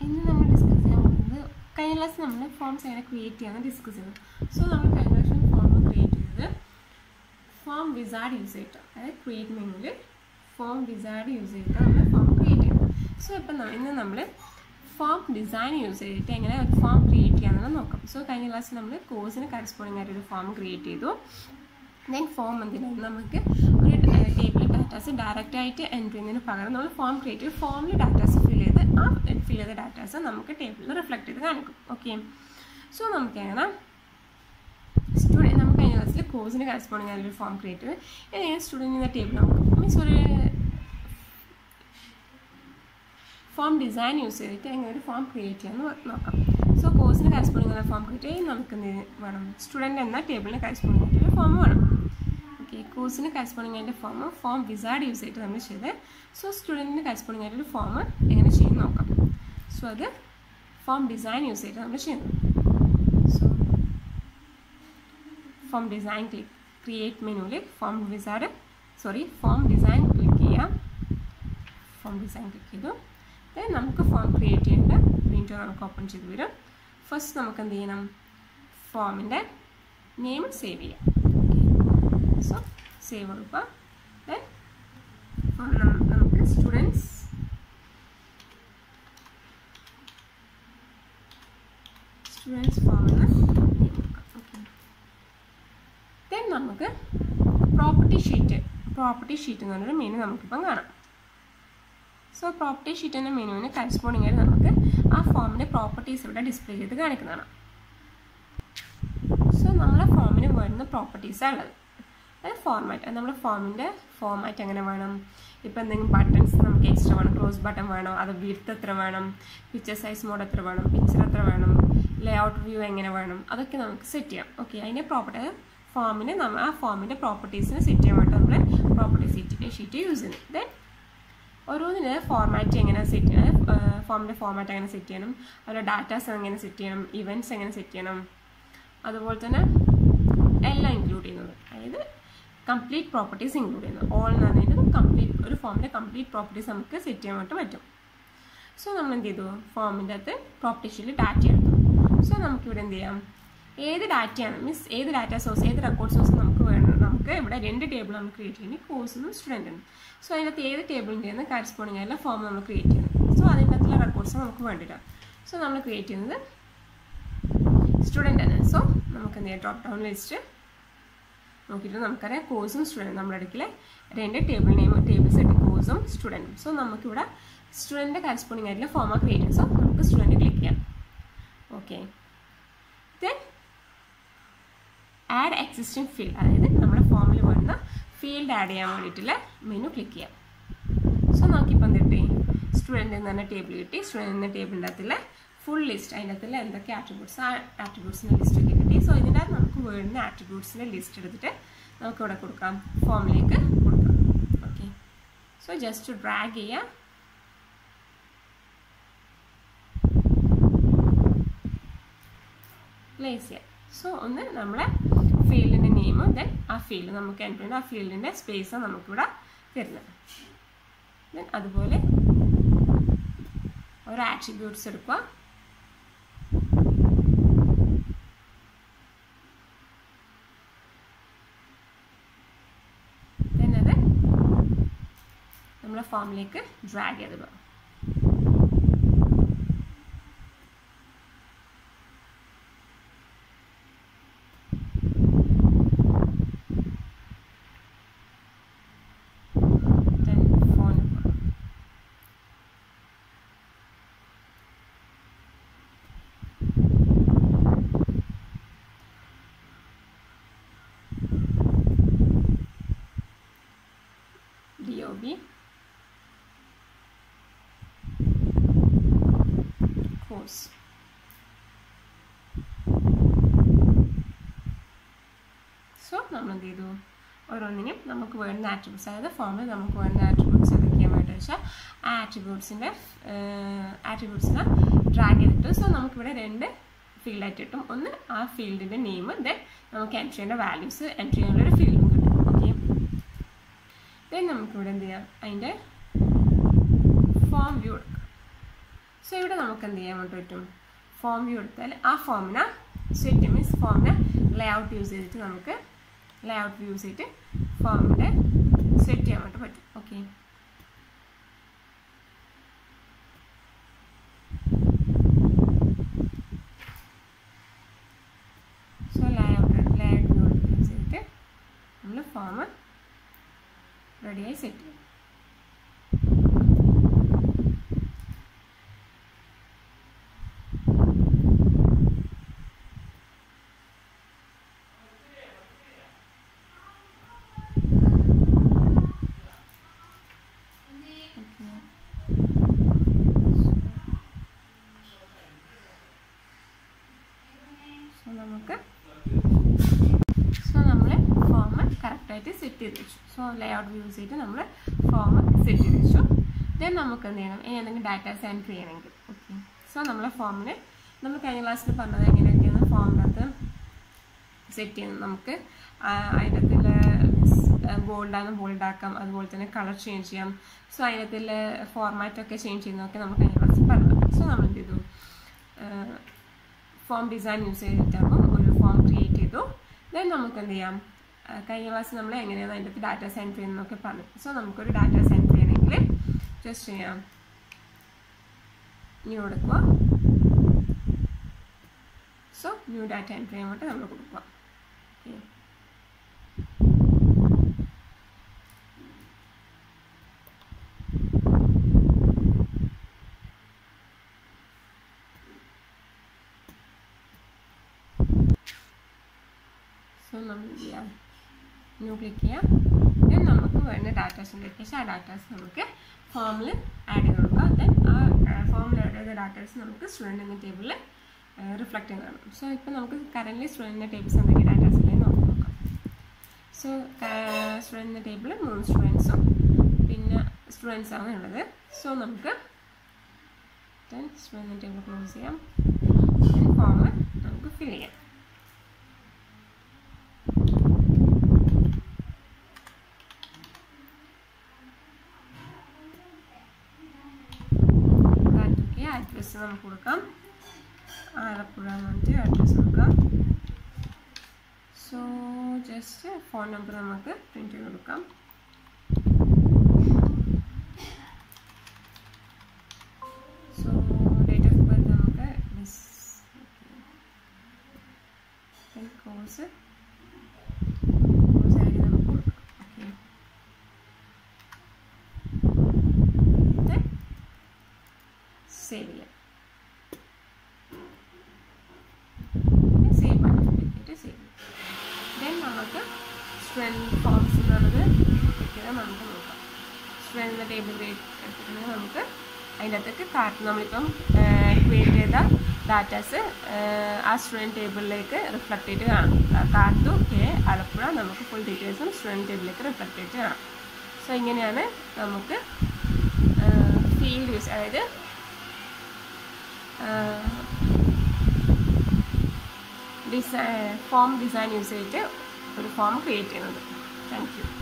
ഇന്ന് നമ്മൾ ഡിസ്കസ് ചെയ്യാൻ പോകുന്നത് കഴിഞ്ഞ ക്ലാസ് നമ്മൾ ഫോംസ് എങ്ങനെ ക്രിയേറ്റ് ചെയ്യാമെന്ന് ഡിസ്കസ് ചെയ്തു സോ നമ്മൾ കഴിഞ്ഞ പ്രാവശ്യം ഫോം ക്രിയേറ്റ് ചെയ്തത് ഫോം വിസാർഡ് യൂസ് ചെയ്തിട്ട് അതായത് ക്രിയേറ്റ് മെനുവിൽ ഫോം വിസാർഡ് യൂസ് ചെയ്തിട്ട് നമ്മൾ ഫോം ക്രിയേറ്റ് ചെയ്തു സോ ഇപ്പം ഇന്ന് നമ്മൾ ഫോം ഡിസൈൻ യൂസ് ചെയ്തിട്ട് എങ്ങനെ ഒരു ഫോം ക്രിയേറ്റ് ചെയ്യാമെന്ന് നോക്കാം സോ കഴിഞ്ഞ ക്ലാസ്സിൽ നമ്മൾ കോഴ്സിന് കറസ്പോണ്ടിങ് ആയിട്ട് ഒരു ഫോം ക്രിയേറ്റ് ചെയ്തു ദെൻ ഫോം എന്തിനാണ് നമുക്ക് ഒരു ടേബിൾ ഡാറ്റാസ് ഡയറക്റ്റ് ആയിട്ട് എൻട്രി ചെയ്യുന്നതിന് പകരം നമ്മൾ ഫോം ക്രിയേറ്റ് ചെയ്ത് ഫോമിൽ ഡാറ്റാസ് ഫിൽ ചെയ്ത് ആ ഫിൽ ചെയ്ത ഡാറ്റാസ് നമുക്ക് ടേബിളിൽ റിഫ്ലക്ട് ചെയ്ത് കാണിക്കും ഓക്കെ സോ നമുക്ക് എങ്ങനെ സ്റ്റുഡൻറ്റ് നമുക്ക് കഴിഞ്ഞ ക്ലാസ്സിൽ കോഴ്സിന് കറസ്പോണ്ടിങ് ആയിട്ട് ഒരു ഫോം ക്രിയേറ്റ് ചെയ്ത് എങ്ങനെ സ്റ്റുഡൻറ്റിൻ്റെ ടേബിൾ നമുക്ക് മീൻസ് ഒരു ഫോം ഡിസൈൻ യൂസ് ചെയ്തിട്ട് എങ്ങനെ ഒരു ഫോം ക്രിയേറ്റ് ചെയ്യാമെന്ന് നോക്കാം സോ കോഴ്സിന് കറസ്പോണ്ടിങ് ആയ ഫോം ക്രിയേറ്റ് ചെയ്യാൻ നമുക്ക് എന്ത് വേണം സ്റ്റുഡൻറ്റ് എന്ന ടേബിളിന് കറസ്പോണ്ടിങ് ആയിട്ടൊരു ഫോം വേണം ഓക്കെ കോഴ്സിന് കറസ്പോണ്ടിങ് ആയിട്ട് ഫോം ഫോം വിസാർഡ് യൂസ് ചെയ്തിട്ട് നമ്മൾ ചെയ്ത് സോ സ്റ്റുഡൻറ്റിന് കറസ്പോണ്ടിങ് ആയിട്ടൊരു ഫോം എങ്ങനെ ചെയ്യും നോക്കാം സോ അത് ഫോം ഡിസൈൻ യൂസ് ചെയ്തിട്ട് നമ്മൾ ചെയ്യുന്നു so form design click create മെനുവിൽ form wizard sorry form design click ചെയ്യാം ഫോം ഡിസൈൻ ക്ലിക്ക് ചെയ്തു ദെൻ നമുക്ക് ഫോം ക്രിയേറ്റ് ചെയ്യേണ്ട വിൻഡോ നമുക്ക് ഓപ്പൺ ചെയ്ത് വരും ഫസ്റ്റ് നമുക്ക് എന്ത് ചെയ്യണം ഫോമിൻ്റെ നെയിം സേവ് ചെയ്യാം സോ സേവ് കൊടുക്കുക ദെൻ നമുക്ക് സ്റ്റുഡൻസ് സ്റ്റുഡൻസ് ഫോമിന് നെയിം കൊടുക്കാം ഓക്കെ ദെൻ നമുക്ക് പ്രോപ്പർട്ടി ഷീറ്റ് പ്രോപ്പർട്ടി ഷീറ്റ് എന്ന് പറഞ്ഞൊരു മെനു നമുക്കിപ്പം കാണാം സോ പ്രോപ്പർട്ടി ഷീറ്റിൻ്റെ മെനുവിന് കറസ്പോണ്ടിങ് ആയിട്ട് നമുക്ക് ആ ഫോമിൻ്റെ പ്രോപ്പർട്ടീസ് ഇവിടെ ഡിസ്പ്ലേ ചെയ്ത് കാണിക്കുന്നതാണ് സോ നമ്മളെ ഫോമിന് വരുന്ന പ്രോപ്പർട്ടീസാണ് ഉള്ളത് അതായത് ഫോർമാറ്റ് നമ്മുടെ ഫോമിൻ്റെ ഫോർമാറ്റ് എങ്ങനെ വേണം ഇപ്പോൾ എന്തെങ്കിലും ബട്ടൺസ് നമുക്ക് എക്സ്ട്രാ വേണം ക്ലോസ് ബട്ടൺ വേണോ അത് വിർത്ത് എത്ര വേണം പിക്ചർ സൈസ് മോഡ് എത്ര വേണം പിക്ചർ എത്ര വേണം ലേ ഔട്ട് വ്യൂ എങ്ങനെ വേണം അതൊക്കെ നമുക്ക് സെറ്റ് ചെയ്യാം ഓക്കെ അതിൻ്റെ പ്രോപ്പർട്ടി ഫോമിന് നമ്മൾ ആ ഫോമിൻ്റെ പ്രോപ്പർട്ടീസിന് സെറ്റ് ചെയ്യാൻ വേണ്ടി നമ്മൾ പ്രോപ്പർട്ടി ഷീറ്റ് ഷീറ്റ് യൂസ് ചെയ്യുന്നത് ദെൻ ഓരോന്നിന് ഫോർമാറ്റ് എങ്ങനെ സെറ്റ് ചെയ്യണം ഫോമിൻ്റെ ഫോർമാറ്റ് എങ്ങനെ സെറ്റ് ചെയ്യണം അതുപോലെ ഡാറ്റാസ് എങ്ങനെ സെറ്റ് ചെയ്യണം ഇവൻറ്റ്സ് എങ്ങനെ സെറ്റ് ചെയ്യണം അതുപോലെ തന്നെ എല്ലാം ഇൻക്ലൂഡ് ചെയ്യുന്നത് അതായത് കംപ്ലീറ്റ് പ്രോപ്പർട്ടീസ് ഇൻക്ലൂഡ് ചെയ്യുന്നത് ഓൾ എന്ന് പറഞ്ഞാൽ കംപ്ലീറ്റ് ഒരു ഫോമിൻ്റെ കംപ്ലീറ്റ് പ്രോപ്പർട്ടീസ് നമുക്ക് സെറ്റ് ചെയ്യാൻ വേണ്ടി പറ്റും സോ നമ്മൾ എന്ത് ചെയ്തു ഫോമിൻ്റെ അകത്ത് പ്രോപ്പർട്ടി ഷീറ്റിൽ ഡാറ്റ എടുത്തു സോ നമുക്കിവിടെ എന്ത് ചെയ്യാം ഏത് ഡാറ്റയാണ് മീൻസ് ഏത് ഡാറ്റ സോഴ്സ് ഏത് റെക്കോർഡ് സോഴ്സ് നമുക്ക് വേണം നമുക്ക് ഇവിടെ രണ്ട് ടേബിൾ നമുക്ക് ക്രിയേറ്റ് ചെയ്യുന്നത് കോഴ്സിനും സ്റ്റുഡൻറ്റിനും സോ അതിനകത്ത് ഏത് ടേബിളിൻ്റെയാണ് കറസ്പോണ്ടിങ് ആയിട്ടുള്ള ഫോം നമ്മൾ ക്രിയേറ്റ് ചെയ്യുന്നത് സോ അതിൻ്റെ അകത്തുള്ള റെക്കോർഡ്സ് നമുക്ക് വേണ്ടില്ല സോ നമ്മൾ ക്രിയേറ്റ് ചെയ്യുന്നത് സ്റ്റുഡൻ്റ് ആണ് സോ നമുക്ക് എന്ത് ചെയ്യാം ഡ്രോപ്പ് ഡൗൺ ലിസ്റ്റ് നോക്കിയിട്ട് നമുക്കറിയാം കോഴ്സും സ്റ്റുഡൻറ്റ് നമ്മുടെ അടുക്കൽ രണ്ട് ടേബിൾ നെയിം ടേബിൾ സെറ്റ് കോഴ്സും സ്റ്റുഡൻറ്റും സോ നമുക്കിവിടെ സ്റ്റുഡൻറ്റ് കറസ്പോണ്ടിങ് ആയിട്ടുള്ള ഫോമാണ് ക്രിയേറ്റ് ചെയ്യുന്നത് സോ നമുക്ക് സ്റ്റുഡൻറ്റ് ക്ലിക്ക് ചെയ്യാം okay then add existing field അതായത് നമ്മുടെ ഫോമിൽ വരുന്ന ഫീൽഡ് ആഡ് ചെയ്യാൻ വേണ്ടിയിട്ടുള്ള മെനു ക്ലിക്ക് ചെയ്യാം സോ നമുക്കിപ്പോൾ എന്തിട്ടി സ്റ്റുഡൻറ്റ് എന്ന് പറഞ്ഞ ടേബിൾ കിട്ടി സ്റ്റുഡൻറ്റ് എന്ന ടേബിളിൻ്റെ അകത്തുള്ള ഫുൾ ലിസ്റ്റ് അതിൻ്റെ അകത്തുള്ള എന്തൊക്കെ ആട്രിബ്യൂട്ട്സ് ആ ആട്രിബ്യൂട്ട്സിൻ്റെ ലിസ്റ്റ് ഒക്കെ കിട്ടി സോ ഇതിൻ്റെ അകത്ത് നമുക്ക് വേണ്ടുന്ന ആട്രിബ്യൂട്ട്സിൻ്റെ ലിസ്റ്റ് എടുത്തിട്ട് നമുക്ക് ഇവിടെ കൊടുക്കാം ഫോമിലേക്ക് കൊടുക്കാം ഓക്കെ സോ ജസ്റ്റ് ഡ്രാഗ് ചെയ്യാം പ്ലേസ് ചെയ്യാം സോ ഒന്ന് നമ്മളെ ഫീൽഡിൻ്റെ നെയിം ദെൻ ആ ഫീൽഡ് നമുക്ക് എൻ്റർ ചെയ്യുന്ന ആ ഫീൽഡിൻ്റെ സ്പേസ് നമുക്കിവിടെ തരുന്നത് ദെൻ അതുപോലെ ഒരു ആട്രിബ്യൂട്ട്സ് എടുക്കുക ദെൻ അത് നമ്മളെ ഫോമിലേക്ക് ഡ്രാഗ് ചെയ്തിടുക DOB course സോ നമ്മൾ എന്ത് ചെയ്തു ഓരോന്നിനും നമുക്ക് വേണ്ട ആട്രിബ്യൂട്ട്സ് അതായത് ഫോമിൽ നമുക്ക് വേണ്ട ആട്രിബ്യൂട്ട്സ് ഏതൊക്കെയാണ് വേണ്ടത് വെച്ചാൽ ആ ആട്രിബ്യൂട്ട്സിൻ്റെ ആട്രിബ്യൂട്ട്സിനെ ഡ്രാഗ് ചെയ്തിട്ട് സോ നമുക്കിവിടെ രണ്ട് ഫീൽഡായിട്ട് കിട്ടും ഒന്ന് ആ ഫീൽഡിൻ്റെ നെയിം ദെൻ നമുക്ക് എൻട്രി ചെയ്യേണ്ട വാല്യൂസ് എൻട്രി ചെയ്യാനുള്ളൊരു ഫീൽഡും കിട്ടും ഓക്കെ ദെൻ നമുക്കിവിടെ എന്ത് ചെയ്യാം അതിൻ്റെ ഫോം വ്യൂ എടുക്കാം സോ ഇവിടെ ഇവിടെ നമുക്ക് എന്ത് ചെയ്യാൻ വേണ്ടി പറ്റും ഫോം വ്യൂ എടുത്താൽ ആ ഫോമിനെ സെറ്റ് മീൻസ് ഫോമിനെ ലേ ഔട്ട് യൂസ് ചെയ്തിട്ട് നമുക്ക് ലേ ഔട്ട് യൂസ് ചെയ്തിട്ട് ഫോമിനെ സെറ്റ് ചെയ്യാൻ വേണ്ടി പറ്റും okay so layout layout view use ചെയ്തിട്ട് നമ്മൾ ഫോം റെഡിയായി സെറ്റ് ചെയ്യും സോ നമുക്ക് സോ നമ്മൾ ഫോം കറക്റ്റായിട്ട് സെറ്റ് ചെയ്ത് വെച്ചു സോ ലേ ഔട്ട് യൂസ് ചെയ്തിട്ട് നമ്മൾ ഫോം സെറ്റ് ചെയ്ത് വെച്ചു ദെൻ നമുക്ക് എന്ത് ചെയ്യണം ഇനി എന്തെങ്കിലും ഡാറ്റാസ് എൻട്രി ചെയ്യണമെങ്കിൽ ഓക്കെ സോ നമ്മളെ ഫോമിന് നമ്മൾ കഴിഞ്ഞ ക്ലാസ്സിൽ പറഞ്ഞത് എങ്ങനെയൊക്കെയാണ് ഫോമിനകത്ത് സെറ്റ് ചെയ്യുന്നത് നമുക്ക് അതിനകത്തിൽ ബോൾഡാണ് ബോൾഡ് ആക്കാം അതുപോലെ തന്നെ കളർ ചേഞ്ച് ചെയ്യാം സോ അതിനകത്തിൽ ഫോർമാറ്റ് ഒക്കെ ചേഞ്ച് ചെയ്യുന്നതൊക്കെ നമുക്ക് കഴിഞ്ഞ ക്ലാസ്സിൽ പറഞ്ഞു സോ നമ്മൾ എന്ത് ചെയ്തു ഫോം ഡിസൈൻ യൂസ് ചെയ്തിട്ടാകുമ്പോൾ ഒരു ഫോം ക്രിയേറ്റ് ചെയ്തു ദെൻ നമുക്ക് എന്ത് ചെയ്യാം കഴിഞ്ഞ ക്ലാസ് നമ്മൾ എങ്ങനെയാണ് അതിൻ്റെ ഡാറ്റ സെൻഡ് ചെയ്യുന്നതൊക്കെ പറഞ്ഞു സോ നമുക്കൊരു ഡാറ്റ സെൻഡ് ചെയ്യണമെങ്കിൽ ജസ്റ്റ് ചെയ്യാം ന്യൂ എടുക്കുക സോ ന്യൂ ഡാറ്റ എൻട്രി ചെയ്യാൻ വേണ്ടി നമ്മൾ കൊടുക്കുക ഓക്കെ സോ നമ്മൾ ചെയ്യാം ന്യൂ ക്ലിക്ക് ചെയ്യാം ദെൻ നമുക്ക് വേണ്ട ഡാറ്റാസ് ഉണ്ട് ആ ഡാറ്റാസ് നമുക്ക് ഫോമിൽ ആഡ് ചെയ്ത് കൊടുക്കാം ദെൻ ആ ഫോമിൽ ആഡ് ചെയ്ത ഡാറ്റാസ് നമുക്ക് സ്റ്റുഡൻ്റ് എന്ന ടേബിളിൽ റിഫ്ലക്റ്റ് ചെയ്ത് കാണും സോ ഇപ്പോൾ നമുക്ക് കറൻ്റ് സ്റ്റുഡൻറ്റിൻ്റെ ടേബിൾസ് എന്തൊക്കെ ഡാറ്റാസ് ഇല്ലേ നമുക്ക് നോക്കാം സോ സ്റ്റുഡൻറ്റിൻ്റെ ടേബിളിൽ മൂന്ന് സ്റ്റുഡൻസും പിന്നെ സ്റ്റുഡൻസ് ആണ് ഉള്ളത് സോ നമുക്ക് ദെൻ സ്റ്റുഡൻറ്റിൻ്റെ ടേബിൾ ക്ലോസ് ചെയ്യാം ദെൻ ഫോം നമുക്ക് ഫിൽ ചെയ്യാം അഡ്രസ്സ് നമുക്ക് കൊടുക്കാം ആലപ്പുഴ എന്നിട്ട് അഡ്രസ്സ് കൊടുക്കാം സോ ജസ്റ്റ് ഫോൺ നമ്പർ നമുക്ക് പ്രിൻ്റ് ചെയ്ത് കൊടുക്കാം സോ ഡേറ്റ് ഓഫ് ബർത്ത് നമുക്ക് കോഴ്സ് കോഴ്സ് ഐ ഡി നമുക്ക് കൊടുക്കാം ഓക്കെ സേവ് ചെയ്യാം സേവ് ബട്ടൺ ക്ലിക്ക് ചെയ്തിട്ട് സേവ് ദെൻ നമുക്ക് സ്റ്റുഡൻറ്റ് ഫോംസ് എന്നുള്ളത് ക്ലിക്ക് ചെയ്താൽ നമുക്ക് നോക്കാം സ്റ്റുഡൻറ്റിൻ്റെ ടേബിൾ എടുത്തിട്ടുണ്ടെങ്കിൽ നമുക്ക് അതിൻ്റെ അകത്തേക്ക് കാർട്ട് നമ്മളിപ്പം ക്രിയേറ്റ് ചെയ്ത ഡാറ്റാസ് ആ സ്റ്റുഡൻറ്റ് ടേബിളിലേക്ക് റിഫ്ലക്റ്റ് ചെയ്ത് കാണാം കാർത്തു കെ ആലപ്പുഴ നമുക്ക് ഫുൾ ഡീറ്റെയിൽസും സ്റ്റുഡൻറ്റ് ടേബിളിലേക്ക് റിഫ്ലക്റ്റ് ചെയ്തിട്ട് കാണാം സോ ഇങ്ങനെയാണ് നമുക്ക് ഫീൽഡ് യൂസ് അതായത് ഡിസൈൻ ഫോം ഡിസൈൻ യൂസ് ചെയ്തിട്ട് ഒരു ഫോം ക്രിയേറ്റ് ചെയ്യുന്നത് താങ്ക് യു